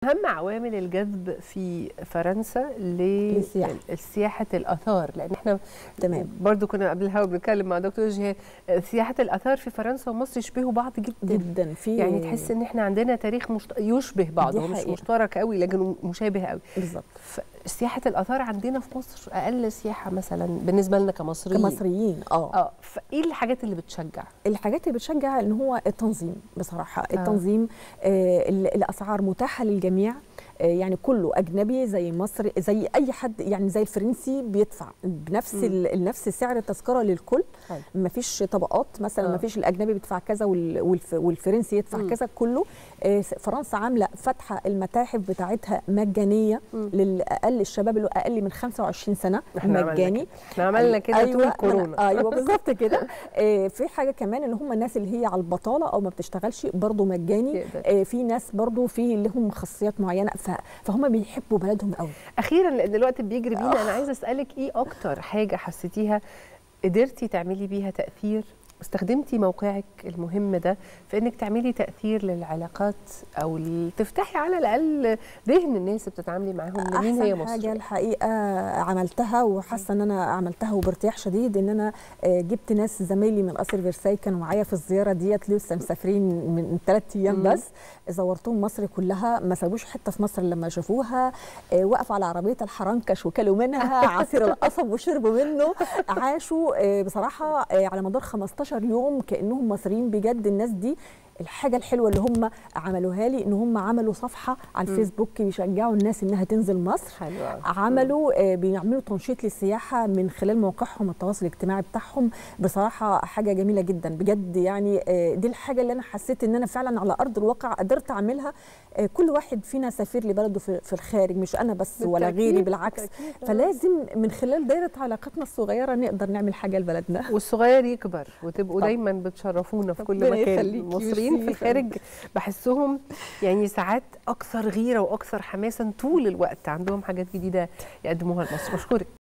اهم عوامل الجذب في فرنسا للسياحة. لسياحه الاثار لان احنا تمام. برضو كنا قبل الهوا بنتكلم مع دكتور جهاد سياحه الاثار في فرنسا ومصر يشبهوا بعض جدا جدا في يعني تحس ان احنا عندنا تاريخ مشت... يشبه بعض دي هو مش حقيقة. مشترك قوي لكن مشابه قوي بالظبط سياحه الاثار عندنا في مصر اقل سياحه مثلا بالنسبه لنا كمصريين كمصريين اه اه فايه الحاجات اللي بتشجع الحاجات اللي بتشجع ان هو التنظيم بصراحه آه. التنظيم آه ال- الاسعار متاحه للجميع آه يعني كله اجنبي زي مصر زي اي حد يعني زي الفرنسي بيدفع بنفس مم. ال- نفس سعر التذكره للكل حلو. ما فيش طبقات مثلا آه. ما فيش الاجنبي بيدفع كذا وال- والف- والفرنسي يدفع مم. كذا كله آه س- فرنسا عامله فاتحه المتاحف بتاعتها مجانيه مم. للاقل الشباب اللي اقل من 25 سنه إحنا عملنا مجاني كده. احنا عملنا كده أيوة طول ما أنا- كورونا ايوه بالظبط كده آه، في حاجه كمان ان هم الناس اللي هي على البطاله او ما بتشتغلش برضو مجاني يقدر. آه، في ناس برضو في لهم خاصيات معينه ف- فهم بيحبوا بلدهم قوي اخيرا لان الوقت بيجري بينا انا عايزه اسالك ايه اكتر حاجه حسيتيها قدرتي تعملي بيها تاثير استخدمتي موقعك المهم ده في انك تعملي تاثير للعلاقات او ال- تفتحي على الاقل ذهن الناس اللي بتتعاملي معاهم لمين هي احسن مصر حاجه الحقيقه عملتها وحاسه ان انا عملتها وبارتياح شديد ان انا آه، جبت ناس زمايلي من قصر فرساي كانوا معايا في الزياره ديت لسه مسافرين من ثلاث ايام مم. بس زورتهم مصر كلها ما سابوش حته في مصر لما شافوها آه، وقفوا على عربيه الحرنكش وكلوا منها عصير القصب وشربوا منه عاشوا آه، بصراحه آه، على مدار 15 يوم كانهم مصريين بجد الناس دي الحاجه الحلوه اللي هم عملوها لي ان هم عملوا صفحه على مم. الفيسبوك بيشجعوا الناس انها تنزل مصر حلو أوي. عملوا آه، بيعملوا تنشيط للسياحه من خلال موقعهم التواصل الاجتماعي بتاعهم بصراحه حاجه جميله جدا بجد يعني آه، دي الحاجه اللي انا حسيت ان انا فعلا على ارض الواقع قدرت اعملها آه، كل واحد فينا سفير لبلده في في الخارج مش انا بس ولا بالتأكيد، غيري بالعكس بالتأكيد. فلازم من خلال دايره علاقاتنا الصغيره نقدر نعمل حاجه لبلدنا والصغير يكبر وتبقوا طبعا. دايما بتشرفونا في كل ربنا مكان يخليكي، المصريين في ميرسي. الخارج بحسهم يعني ساعات اكثر غيره واكثر حماسا طول الوقت عندهم حاجات جديده يقدموها لمصر بشكرك